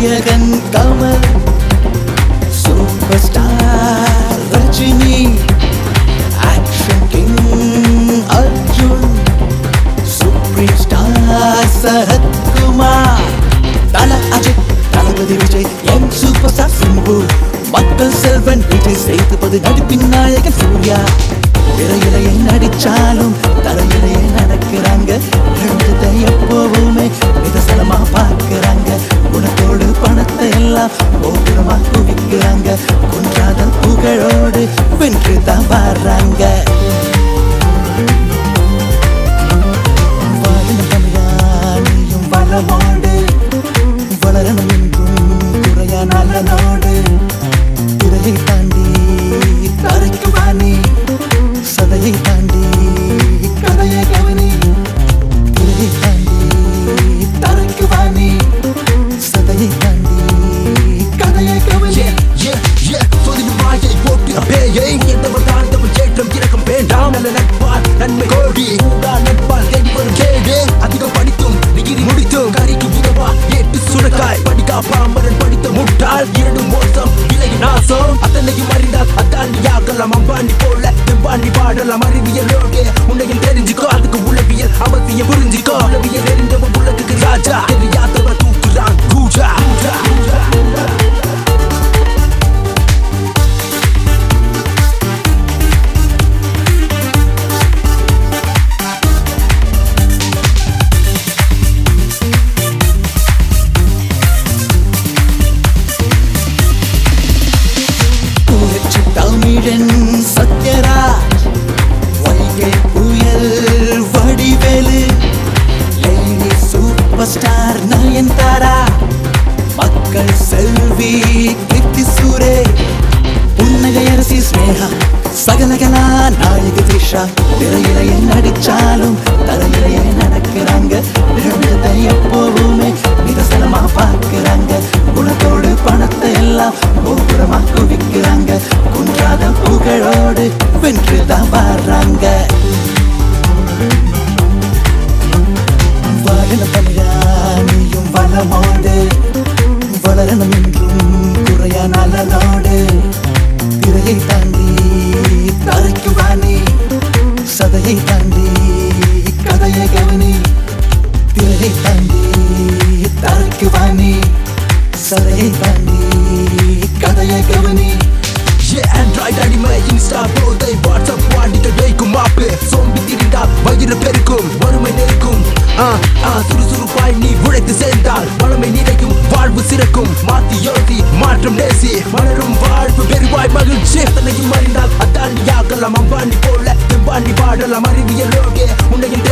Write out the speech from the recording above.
நாயகன் Kamal super star Rajini action king Arjun supreme star Sarathkumar Thala Ajith Thalapathy Vijay M super star Simbu மக்கள் செல்வன் விஜய் சேதுபதி நடிப்பின் நாயகன் சூர்யா திரையிலையை நடிச்சாலும் தரையிலையே நடக்கிறாங்க ரெண்டுத்தை எப்போவுமே நிதசலமா பார்க்கிறாங்க குணத்தோடு பணத்தை எல்லாம் கோபுரமா குவிக்கிறாங்க குன்றாத புகழோடு வென்று தான் வர்றாங்க வாழும் தமிழானியும் வளமோடு வளரணும் என்றும் குறையா நலனோடு திரையை தாண்டி தரைக்கு வாணி சதையை தாண்டி கதையை கவனி திரையை தாண்டி தரைக்கு வாணி சதையை தாண்டி கதையை கவனி Yeah, yeah, yeah. சொதிலும் வாயை போட்டு பேயை எந்தவர் தாழ்ந்தவர் ஏற்றம் இறக்கம் வேண்டாம் நல்ல நட்பால் நன்மை கோடி ஊடா நட்பால் தேடி வரும் கேடு அதிகம் படித்தும் டிகிரி முடித்தும் கறிக்கு உதவா ஏட்டு சுரக்காய் படிக்கா பாம்பரன் படித்த முட்டாள் இரண்டு மோசம் இலை நாசம் அத்தனையும் அறிந்தால் அத்தாண்டியாகலாம் அம்பானி போல தெம்பாண்டி பாடலாம் அறிவியலோடு உன்னையும் தெரிஞ்சுக்கோ அதுக்கு உளவியல் அவசியம் புரிஞ்சுக்கோ உளவியல் தெரிந்தவன் உலகுக்கு ராஜா தெரியாதவன் தூக்குறான் கூஜா கூஜா கூஜா புரட்சி தமிழன் சத்யராஜ் வைகை புயல் Vadivelu lady super star Nayanthara மக்கள் செல்வி கீர்த்தி சுரே புன்னகை அரசி ஸ்னேகா சகலகலா நாயக த்ரிஷா திரையிலையே நடிச்சாலும் தரையிலையே நடக்கிறாங்க ரெண்டுத்தை எப்போவுமே நிதசனமா பார்க்கிறாங்க குணத்தோடு பணத்தை எல்லாம் கோபுரமா குவிக்கிறாங்க குன்றாத புகழோடு வென்று தான் வர்றாங்க வாழன தமிழானியும் வளமோடு வளரணும் என்றும் குறையா நலனோடு திரையை தாண்டி தரைக்கு வாணி சதையை தாண்டி கதையை கவனி திரையை தாண்டி தரைக்கு வாணி சதையை தாண்டி கதையை கவனி Yeah, Android அடிமை இன்ஸ்டா போதை வாட்ஸ்அப் வாடிக்கை வைக்கும் மாப்பு சோம்பி திரிந்தால் வயிறு பெருக்கும் வறுமை நெருக்கும் ஆ, ஆ, சுறுசுறுப்பாய் நீ உழைத்து சேர்ந்தால் வளமை நிறைக்கும் வாழ்வு சிறக்கும் மாத்தி யோசி மாற்றம் நேசி மலரும் வாழ்வு பெருவாய் மகிழ்ச்சி தன்னையும் அறிந்தால் அத்தாண்டியாகலாம் அம்பாண்டி போல தெம்பாண்டி பாடலாம் அறிவியலோடு உன்னையும்